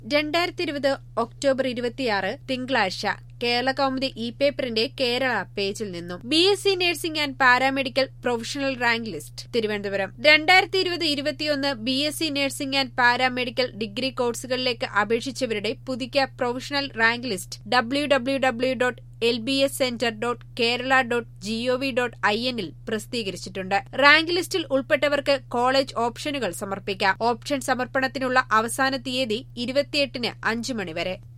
രണ്ടായിരത്തി ഇരുപത് ഒക്ടോബർ ഇരുപത്തിയാറ് തിങ്കളാഴ്ച കേരള കൗമുദി ഇ പേപ്പറിന്റെ കേരള പേജിൽ നിന്നും B S C nursing and paramedical professional rank list Thiruvananthapuram രണ്ടായിരത്തി ഇരുപത് ഇരുപത്തിയൊന്ന് B S C nursing and paramedical degree കോഴ്സുകളിലേക്ക് അപേക്ഷിച്ചവരുടെ പുതുക്കിയ professional rank list W W W dot L B S centre dot Kerala dot gov dot I എന്നിൽ പ്രസിദ്ധീകരിച്ചിട്ടുണ്ട് rank ലിസ്റ്റിൽ ഉൾപ്പെട്ടവർക്ക് college ഓപ്ഷനുകൾ സമർപ്പിക്കാം ഓപ്ഷൻ സമർപ്പണത്തിനുള്ള അവസാന തീയതി ഇരുപത്തിയെട്ടിന് അഞ്ച് മണിവരെ